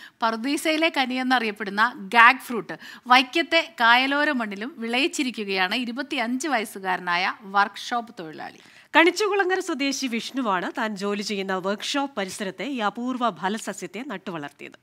പർദീസയിലെ കനി എന്നറിയപ്പെടുന്ന gag fruit വൈക്കത്തെ കായലോര മണ്ണിലും വിളയിച്ചിരിക്കുകയാണ് ഇരുപത്തിയഞ്ച് വയസ്സുകാരനായ വർക്ക്ഷോപ്പ് തൊഴിലാളി കണിച്ചുകുളങ്ങര സ്വദേശി വിഷ്ണുവാണ് താൻ ജോലി ചെയ്യുന്ന വർക്ക്ഷോപ്പ് പരിസരത്തെ ഈ അപൂർവ ഫലസസ്യത്തെ നട്ടുവളർത്തിയത്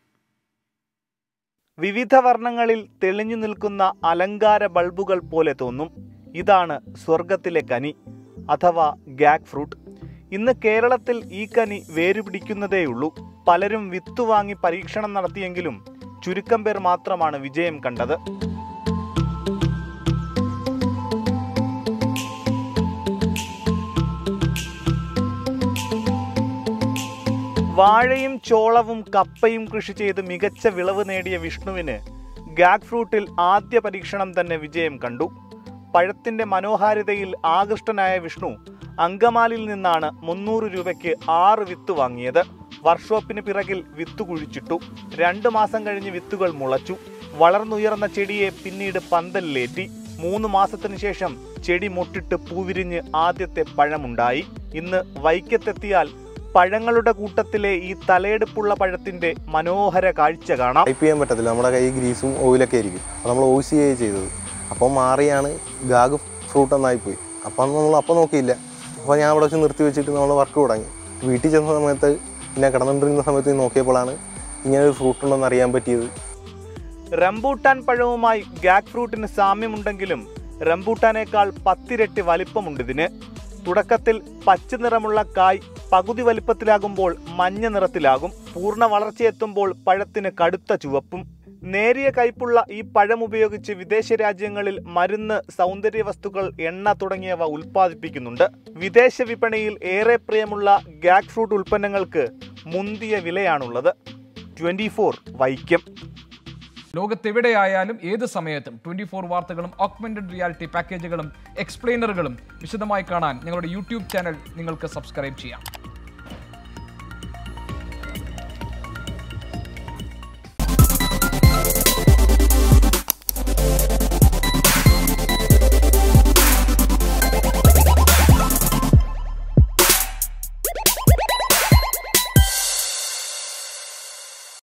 വിവിധ വർണ്ണങ്ങളിൽ തെളിഞ്ഞു നിൽക്കുന്ന അലങ്കാര ബൾബുകൾ പോലെ തോന്നും ഇതാണ് സ്വർഗത്തിലെ കനി അഥവാ ഗാഗ് ഫ്രൂട്ട് ഇന്ന് കേരളത്തിൽ ഈ കനി വേരുപിടിക്കുന്നതേയുള്ളൂ പലരും വിത്ത് വാങ്ങി പരീക്ഷണം നടത്തിയെങ്കിലും ചുരുക്കം പേർ മാത്രമാണ് വിജയം കണ്ടത് വാഴയും ചോളവും കപ്പയും കൃഷി ചെയ്ത് മികച്ച വിളവ് നേടിയ വിഷ്ണുവിന് ഗാഗ് ഫ്രൂട്ടിൽ ആദ്യ പരീക്ഷണം തന്നെ വിജയം കണ്ടു പഴത്തിന്റെ മനോഹാരിതയിൽ ആകൃഷ്ടനായ വിഷ്ണു അങ്കമാലിൽ നിന്നാണ് മുന്നൂറ് രൂപയ്ക്ക് ആറ് വിത്ത് വാങ്ങിയത് വർക്ക്ഷോപ്പിന് പിറകിൽ വിത്ത് കുഴിച്ചിട്ടു രണ്ടു മാസം കഴിഞ്ഞ് വിത്തുകൾ മുളച്ചു വളർന്നുയർന്ന ചെടിയെ പിന്നീട് പന്തലിലേറ്റി മൂന്ന് മാസത്തിനു ശേഷം ചെടി മുട്ടിട്ട് പൂവിരിഞ്ഞ് ആദ്യത്തെ പഴമുണ്ടായി ഇന്ന് വൈക്കത്തെത്തിയാൽ പഴങ്ങളുടെ കൂട്ടത്തിലെ ഈ തലയെടുപ്പുള്ള പഴത്തിന്റെ മനോഹര കാഴ്ച കാണാം ടൈപ്പ് ചെയ്യാൻ പറ്റത്തില്ല നമ്മുടെ കൈ ഗ്രീസും ഓയിലൊക്കെ ആയിരിക്കും അപ്പോൾ നമ്മൾ ഓയിസ് ചെയ്യുകയാണ് ചെയ്തത് അപ്പോൾ മാറിയാണ് ഗാഗ് ഫ്രൂട്ട് എന്നായിപ്പോയി അപ്പം നമ്മൾ അപ്പം നോക്കിയില്ല അപ്പോൾ ഞാൻ അവിടെ വെച്ച് നിർത്തി വെച്ചിട്ട് നമ്മൾ വർക്ക് തുടങ്ങി വീട്ടിൽ ചെന്ന സമയത്ത് പിന്നെ കിടന്നുകൊണ്ടിരുന്ന സമയത്ത് നോക്കിയപ്പോഴാണ് ഇങ്ങനെ ഒരു ഫ്രൂട്ട് ഉണ്ടെന്ന് അറിയാൻ പറ്റിയത് റംബൂട്ടാൻ പഴവുമായി ഗാഗ് ഫ്രൂട്ടിന് സാമ്യമുണ്ടെങ്കിലും റംബൂട്ടാനേക്കാൾ പത്തിരട്ടി വലിപ്പമുണ്ടിതിന് തുടക്കത്തിൽ പച്ച നിറമുള്ള കായ് പകുതി വലിപ്പത്തിലാകുമ്പോൾ മഞ്ഞ നിറത്തിലാകും പൂർണ്ണ വളർച്ചയെത്തുമ്പോൾ പഴത്തിന് കടുത്ത ചുവപ്പും നേരിയ കയ്പുള്ള ഈ പഴം ഉപയോഗിച്ച് വിദേശ രാജ്യങ്ങളിൽ മരുന്ന് സൗന്ദര്യ വസ്തുക്കൾ എണ്ണ തുടങ്ങിയവ ഉൽപ്പാദിപ്പിക്കുന്നുണ്ട് വിദേശ വിപണിയിൽ ഏറെ പ്രിയമുള്ള ഗാഗ് ഫ്രൂട്ട് ഉൽപ്പന്നങ്ങൾക്ക് മുന്തിയ വിലയാണുള്ളത് ട്വന്റി ഫോർ വൈക്കം ലോകത്തെവിടെയായാലും ഏത് സമയത്തും ട്വന്റി ഫോർ വാർത്തകളും ഓഗ്മെന്റഡ് റിയാലിറ്റി പാക്കേജുകളും എക്സ്പ്ലെയിനറുകളും വിശദമായി കാണാൻ ഞങ്ങളുടെ യൂട്യൂബ് ചാനൽ നിങ്ങൾക്ക് സബ്സ്ക്രൈബ് ചെയ്യാം